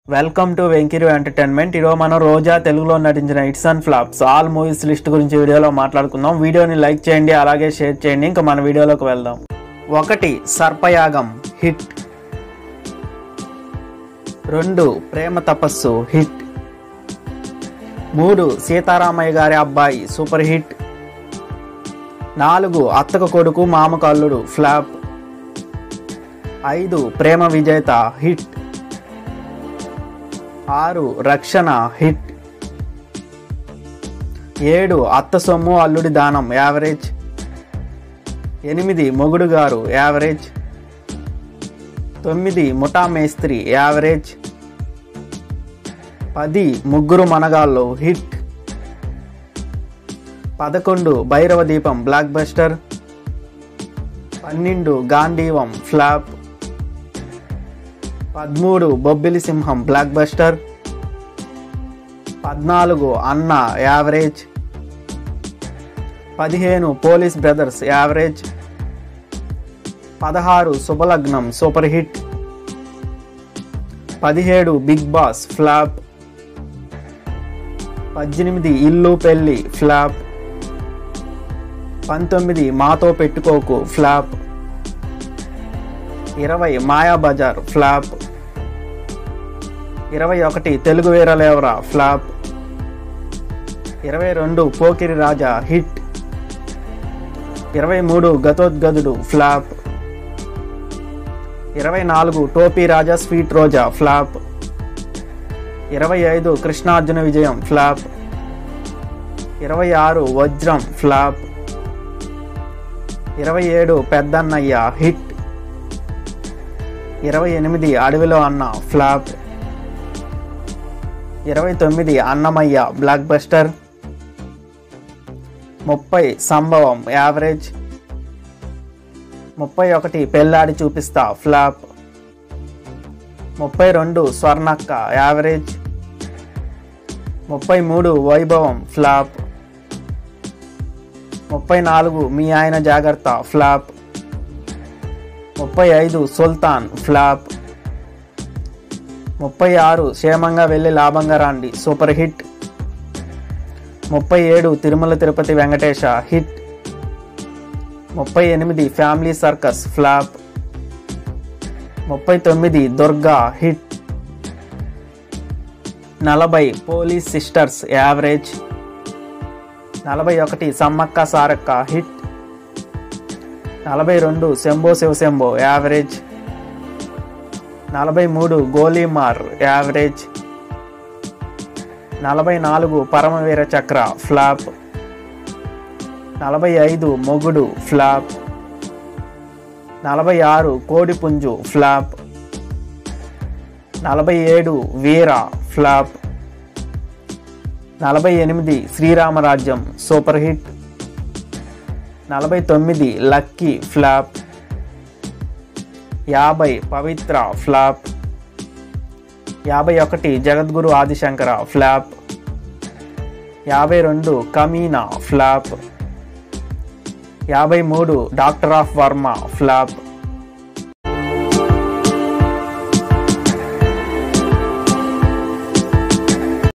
welcome to వెంకిరు entertainment ఈరోజు మనం రోజా తెలుగులో నటించిన hits and flops all movies list గురించి వీడియోలో మాట్లాడుకుందాం వీడియోని లైక్ చేయండి అలాగే షేర్ చేయండి ఇంకా మన వీడియోలోకి వెళ్దాం ఒకటి సర్పయాగం హిట్ రెండు ప్రేమ తపస్సు హిట్ మూడు సీతారామయ్య గారి అబ్బాయి సూపర్ హిట్ నాలుగు అత్తకు కొడుకు మామకు అల్లుడు ఫ్లాప్ ఐదు ప్రేమ విజేత హిట్ ఆరు రక్షణ హిట్ ఏడు అత్త సొమ్ము అల్లుడి దానం యావరేజ్ ఎనిమిది మొగుడు గారు యావరేజ్ తొమ్మిది ముఠా మేస్త్రి యావరేజ్ పది ముగ్గురు మనగాళ్ళు హిట్ పదకొండు భైరవ దీపం బ్లాక్ బస్టర్ పన్నెండు గాంధీవం ఫ్లాప్ పదమూడు బొబ్బిలి సింహం బ్లాక్ బస్టర్ పద్నాలుగు అన్న యావరేజ్ పదిహేను పోలీస్ బ్రదర్స్ యావరేజ్ పదహారు శుభలగ్నం సూపర్ హిట్ పదిహేడు బిగ్ బాస్ ఫ్లాప్ పద్దెనిమిది ఇల్లు పెళ్ళి ఫ్లాప్ పంతొమ్మిది మాతో పెట్టుకోకు ఫ్లాప్ ఇరవై మాయా బజార్ ఫ్లాప్ ఇరవై ఒకటి తెలుగు వీరలేవరా ఫ్లాప్ ఇరవై రెండు పోకిరి రాజా హిట్ ఇరవై మూడు గతోద్గదుడు ఫ్లాప్ ఇరవై నాలుగు టోపీ రాజా స్వీట్ రోజా ఫ్లాప్ ఇరవై ఐదు కృష్ణార్జున విజయం ఫ్లాప్ ఇరవై ఆరు వజ్రం ఫ్లాప్ ఇరవై ఏడు పెద్దన్నయ్య హిట్ ఇరవై ఎనిమిది అడవిలో అన్న ఫ్లాప్ ఇరవై తొమ్మిది అన్నమయ్య బ్లాక్ బస్టర్ ముప్పై సంభవం యావరేజ్ ముప్పై ఒకటి పెళ్ళాడి చూపిస్తా ఫ్లాప్ ముప్పై రెండు స్వర్ణక్క యావరేజ్ ముప్పై మూడు వైభవం ఫ్లాప్ ముప్పై నాలుగు మీ ఆయన జాగ్రత్త ఫ్లాప్ ముప్పై ఐదు సుల్తాన్ ఫ్లాప్ ముప్పై ఆరు క్షేమంగా వెళ్ళి లాభంగా రాండి సూపర్ హిట్ ముప్పై ఏడు తిరుమల తిరుపతి వెంకటేశ హిట్ ముప్పై ఎనిమిది ఫ్యామిలీ సర్కస్ ఫ్లాప్ ముప్పై తొమ్మిది దుర్గా హిట్ నలభై పోలీస్ సిస్టర్స్ యావరేజ్ నలభై ఒకటి సమ్మక్క సారక్క హిట్ నలభై రెండు శంభో శివశంభో యావరేజ్ నలభై మూడు గోలీమార్ యావరేజ్ నలభై నాలుగు పరమవీర చక్ర ఫ్లాప్ నలభై ఐదు మొగుడు ఫ్లాప్ నలభై ఆరు కోడిపుంజు ఫ్లాప్ నలభై ఏడు వీర ఫ్లాప్ నలభై ఎనిమిది శ్రీరామరాజ్యం సూపర్ హిట్ నలభై తొమ్మిది లక్కీ ఫ్లాప్ యాభై పవిత్ర ఫ్లాప్ యాభై ఒకటి జగద్గురు ఆదిశంకర ఫ్లాప్ యాభై రెండు కమీనా ఫ్లాప్ యాభై మూడు డాక్టర్ ఆఫ్ వర్మ ఫ్లాప్